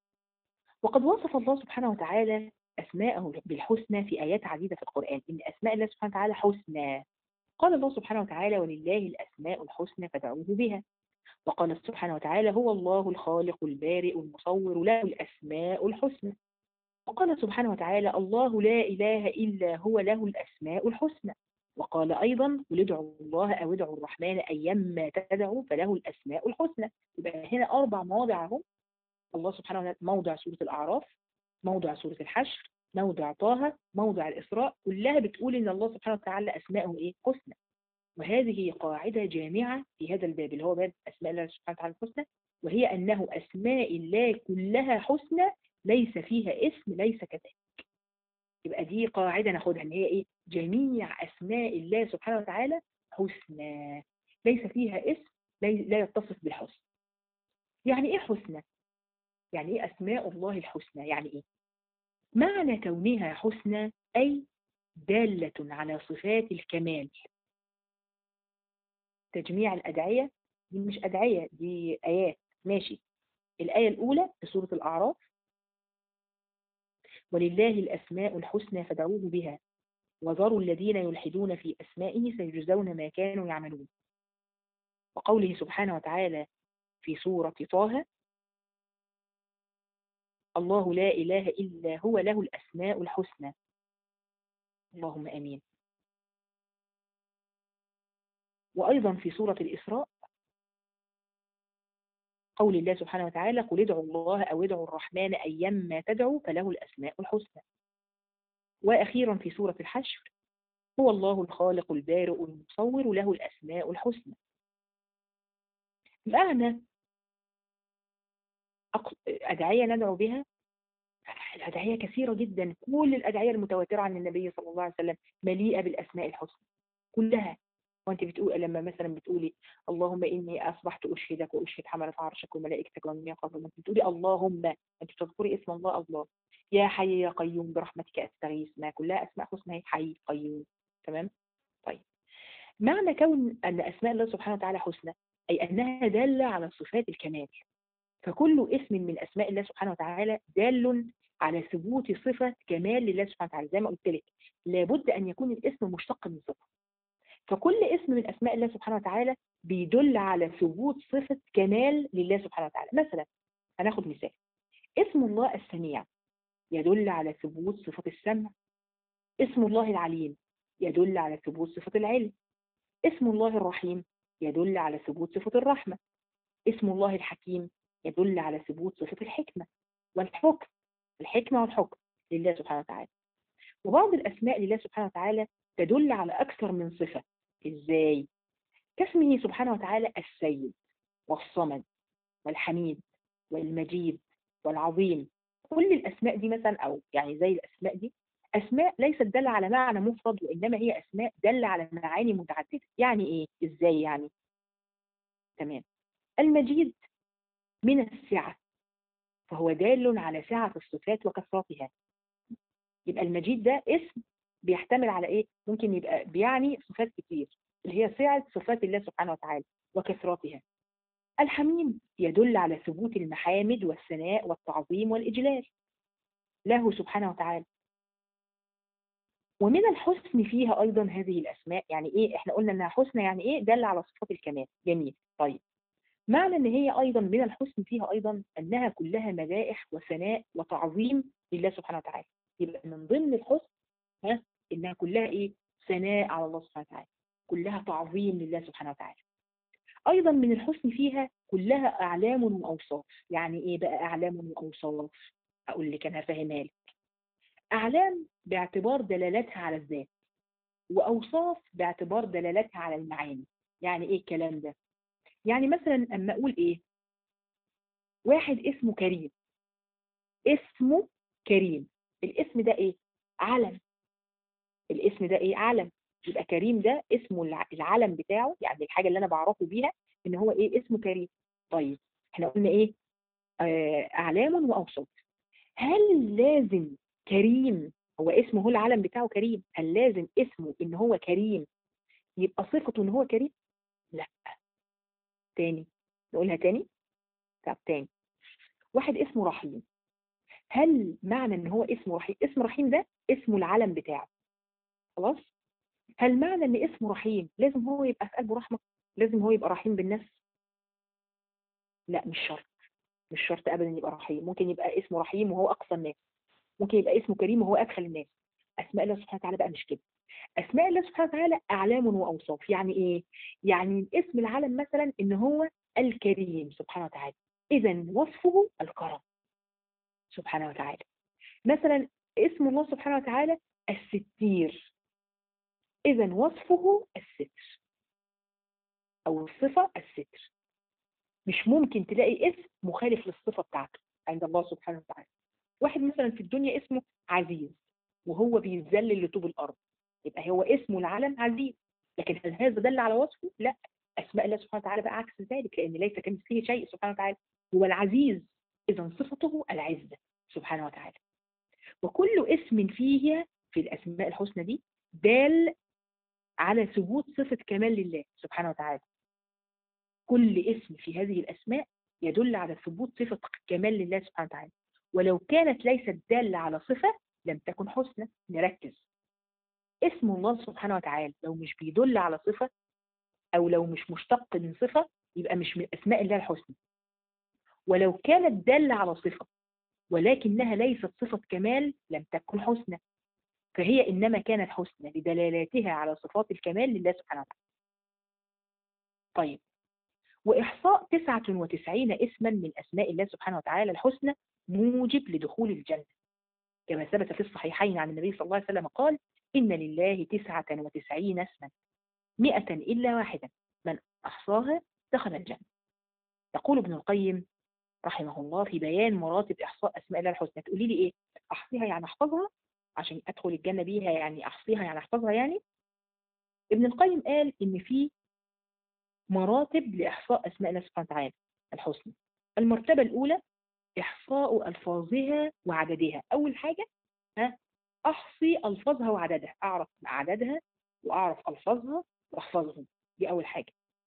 وقد وصف الله سبحانه وتعالى أسماءه بالحسنى في آيات عديدة في القرآن إن أسماء الله سبحانه وتعالى حسنى قال الله سبحانه وتعالى ولله الأسماء الحسنى فدعوه بها وقال سبحانه وتعالى هو الله الخالق البارئ المصور له الأسماء الحسنى وقال سبحانه وتعالى الله لا إله إلا هو له الأسماء الحسنى وقال أيضا قل ادعوا الله أو ادعوا الرحمن أيما تدعوا فله الأسماء الحسنى يبقى هنا أربع مواضع اهو الله سبحانه وتعالى موضع سورة الأعراف موضع سورة الحشر موضع طه موضع الإسراء كلها بتقول إن الله سبحانه وتعالى أسماءه إيه حسنى وهذه قاعدة جامعة في هذا الباب اللي هو باب أسماء الله سبحانه وتعالى الحسنى وهي أنه أسماء الله كلها حسنى ليس فيها اسم ليس كذلك يبقى دي قاعدة ناخدها ان هي ايه جميع اسماء الله سبحانه وتعالى حسنى ليس فيها اسم لا يتصف بالحسن يعني ايه حسنى يعني ايه اسماء الله الحسنى يعني ايه معنى كونها حسنى اي دالة على صفات الكمال تجميع الأدعية دي مش أدعية دي آيات ماشي الآية الأولى في سورة الأعراف ولله الأسماء الحسنى فدعوه بها وذروا الذين يلحدون في أسمائه سيجزون ما كانوا يعملون وقوله سبحانه وتعالى في سورة طه الله لا إله إلا هو له الأسماء الحسنى اللهم أمين وأيضا في سورة الإسراء قول الله سبحانه وتعالى قل ادعوا الله أو ادعوا الرحمن أيما تدعوا فله الأسماء الحسنى وأخيرا في سورة الحشر هو الله الخالق البارئ المصور له الأسماء الحسنى معنى أدعية ندعو بها الأدعية كثيرة جدا كل الأدعية المتواترة عن النبي صلى الله عليه وسلم مليئة بالأسماء الحسنى كلها وانت بتقول لما مثلا بتقولي اللهم اني اصبحت اشهدك واشهد حملة عرشك وملائكتك ومن يقظ انت بتقولي اللهم انت بتذكري اسم الله الله يا حي يا قيوم برحمتك استغيث ما كلها اسماء حسنى حي قيوم تمام طيب معنى كون ان اسماء الله سبحانه وتعالى حسنى اي انها داله على صفات الكمال فكل اسم من اسماء الله سبحانه وتعالى دال على ثبوت صفه كمال لله سبحانه وتعالى زي ما قلت لك لابد ان يكون الاسم مشتق من صفه فكل اسم من أسماء الله سبحانه وتعالى بيدل على ثبوت صفة كمال لله سبحانه وتعالى مثلا هناخد مثال اسم الله السميع يدل على ثبوت صفة السمع اسم الله العليم يدل على ثبوت صفة العلم اسم الله الرحيم يدل على ثبوت صفة الرحمة اسم الله الحكيم يدل على ثبوت صفة الحكمة والحكم الحكمة والحكم لله سبحانه وتعالى وبعض الأسماء لله سبحانه وتعالى تدل على أكثر من صفة إزاي؟ كاسمه سبحانه وتعالى السيد والصمد والحميد والمجيد والعظيم كل الأسماء دي مثلا أو يعني زي الأسماء دي أسماء ليست دالة على معنى مفرد وإنما هي أسماء دالة على معاني متعددة يعني إيه؟ إزاي يعني؟ تمام المجيد من السعة فهو دال على سعة الصفات وكثرتها يبقى المجيد ده اسم بيحتمل على ايه ممكن يبقى بيعني صفات كتير اللي هي سعة صفات الله سبحانه وتعالى وكثرتها الحميد يدل على ثبوت المحامد والثناء والتعظيم والإجلال له سبحانه وتعالى ومن الحسن فيها أيضا هذه الأسماء يعني إيه إحنا قلنا إنها حسنى يعني إيه دل على صفات الكمال جميل طيب معنى ان هي ايضا من الحسن فيها ايضا انها كلها مدائح وثناء وتعظيم لله سبحانه وتعالى يبقى من ضمن الحسن ها انها كلها ايه ثناء على الله سبحانه وتعالى كلها تعظيم لله سبحانه وتعالى ايضا من الحسن فيها كلها اعلام واوصاف يعني ايه بقى اعلام واوصاف اقول لك انا فاهمها لك اعلام باعتبار دلالتها على الذات واوصاف باعتبار دلالتها على المعاني يعني ايه الكلام ده يعني مثلا اما اقول ايه واحد اسمه كريم اسمه كريم الاسم ده ايه علم الاسم ده ايه علم يبقى كريم ده اسمه العلم بتاعه يعني الحاجه اللي انا بعرفه بيها ان هو ايه اسمه كريم طيب احنا قلنا ايه آه اعلام واوصاف هل لازم كريم هو اسمه هو العلم بتاعه كريم هل لازم اسمه ان هو كريم يبقى صفته ان هو كريم لا تاني نقولها تاني طب تاني واحد اسمه رحيم هل معنى ان هو اسمه رحيم اسم رحيم ده اسمه العلم بتاعه خلاص هل معنى ان اسمه رحيم لازم هو يبقى في قلبه رحمه لازم هو يبقى رحيم بالناس لا مش شرط مش شرط ابدا يبقى رحيم ممكن يبقى اسمه رحيم وهو اقصى الناس ممكن يبقى اسمه كريم وهو ادخل الناس اسماء الله سبحانه وتعالى بقى مش كده اسماء الله سبحانه وتعالى اعلام واوصاف يعني ايه يعني اسم العلم مثلا ان هو الكريم سبحانه وتعالى اذا وصفه الكرم سبحانه وتعالى مثلا اسم الله سبحانه وتعالى الستير اذا وصفه الستر او الصفه الستر مش ممكن تلاقي اسم مخالف للصفه بتاعته عند الله سبحانه وتعالى واحد مثلا في الدنيا اسمه عزيز وهو بيذلل لطوب الارض يبقى هو اسمه العلم عزيز لكن هل هذا دل على وصفه؟ لا اسماء الله سبحانه وتعالى بقى عكس ذلك لان ليس كمثله شيء سبحانه وتعالى هو العزيز اذا صفته العزه سبحانه وتعالى وكل اسم فيه في الاسماء الحسنى دي دال على ثبوت صفه كمال لله سبحانه وتعالى كل اسم في هذه الاسماء يدل على ثبوت صفه كمال لله سبحانه وتعالى ولو كانت ليست داله على صفه لم تكن حسنى نركز اسم الله سبحانه وتعالى لو مش بيدل على صفة أو لو مش مشتق من صفة يبقى مش من أسماء الله الحسنى ولو كانت دالة على صفة ولكنها ليست صفة كمال لم تكن حسنى فهي إنما كانت حسنى لدلالاتها على صفات الكمال لله سبحانه وتعالى طيب وإحصاء 99 اسما من أسماء الله سبحانه وتعالى الحسنى موجب لدخول الجنة كما ثبت في الصحيحين عن النبي صلى الله عليه وسلم قال إن لله تسعة وتسعين اسما مئة إلا واحدة من أحصاها دخل الجنة يقول ابن القيم رحمه الله في بيان مراتب إحصاء أسماء الله الحسنى تقولي لي إيه أحصيها يعني أحفظها عشان أدخل الجنة بيها يعني أحصيها يعني أحفظها يعني ابن القيم قال إن في مراتب لإحصاء أسماء الله سبحانه وتعالى الحسنى المرتبة الأولى إحصاء ألفاظها وعددها أول حاجة ها أحصي ألفاظها وعددها أعرف عددها وأعرف ألفاظها وأحفظهم دي أول حاجة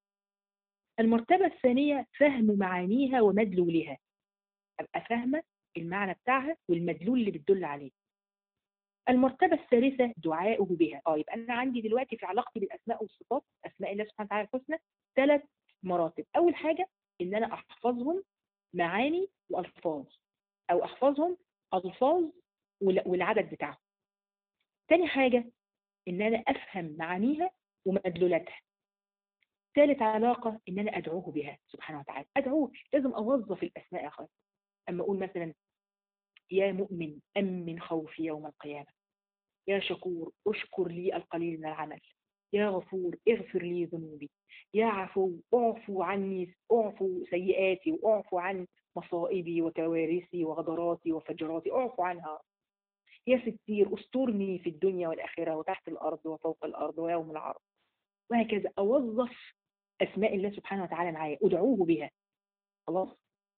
المرتبة الثانية فهم معانيها ومدلولها أبقى فاهمة المعنى بتاعها والمدلول اللي بتدل عليه المرتبة الثالثة دعاؤه بها اه يبقى أنا عندي دلوقتي في علاقتي بالأسماء والصفات أسماء الله سبحانه وتعالى الحسنى ثلاث مراتب أول حاجة إن أنا أحفظهم معاني وألفاظ أو أحفظهم ألفاظ والعدد بتاعهم تاني حاجة إن أنا أفهم معانيها ومدلولاتها ثالث علاقة إن أنا أدعوه بها سبحانه وتعالى أدعوه لازم أوظف الأسماء يا أخوات أما أقول مثلا يا مؤمن أمن خوفي يوم القيامة يا شكور أشكر لي القليل من العمل يا غفور اغفر لي ذنوبي يا عفو اعفو عني اعفو سيئاتي واعفو عن مصائبي وكوارثي وغدراتي وفجراتي اعفو عنها يا ستير استرني في الدنيا والآخرة وتحت الأرض وفوق الأرض ويوم العرض وهكذا أوظف أسماء الله سبحانه وتعالى معايا أدعوه بها خلاص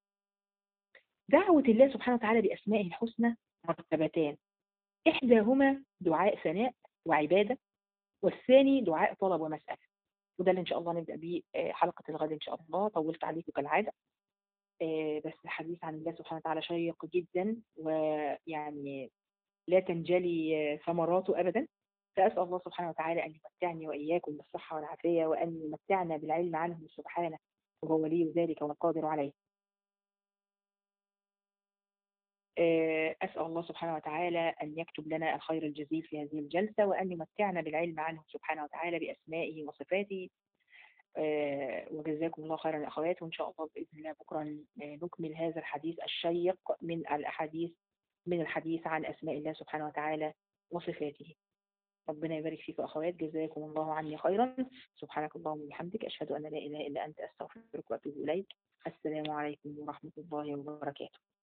دعوة الله سبحانه وتعالى بأسمائه الحسنى مرتبتان إحداهما دعاء ثناء وعبادة والثاني دعاء طلب ومسألة وده اللي إن شاء الله نبدأ به حلقة الغد إن شاء الله طولت عليكم كالعادة بس الحديث عن الله سبحانه وتعالى شيق جدا ويعني لا تنجلي ثمراته أبدا فأسأل الله سبحانه وتعالى أن يمتعني وإياكم بالصحة والعافية وأن يمتعنا بالعلم عنه سبحانه وهو ولي ذلك والقادر عليه أسأل الله سبحانه وتعالى أن يكتب لنا الخير الجزيل في هذه الجلسة وأن يمتعنا بالعلم عنه سبحانه وتعالى بأسمائه وصفاته وجزاكم الله خيرا يا أخوات وإن شاء الله بإذن الله بكرة نكمل هذا الحديث الشيق من الأحاديث من الحديث عن أسماء الله سبحانه وتعالى وصفاته ربنا يبارك فيك أخوات جزاكم الله عني خيرا سبحانك اللهم وبحمدك أشهد أن لا إله إلا أنت أستغفرك وأتوب إليك السلام عليكم ورحمة الله وبركاته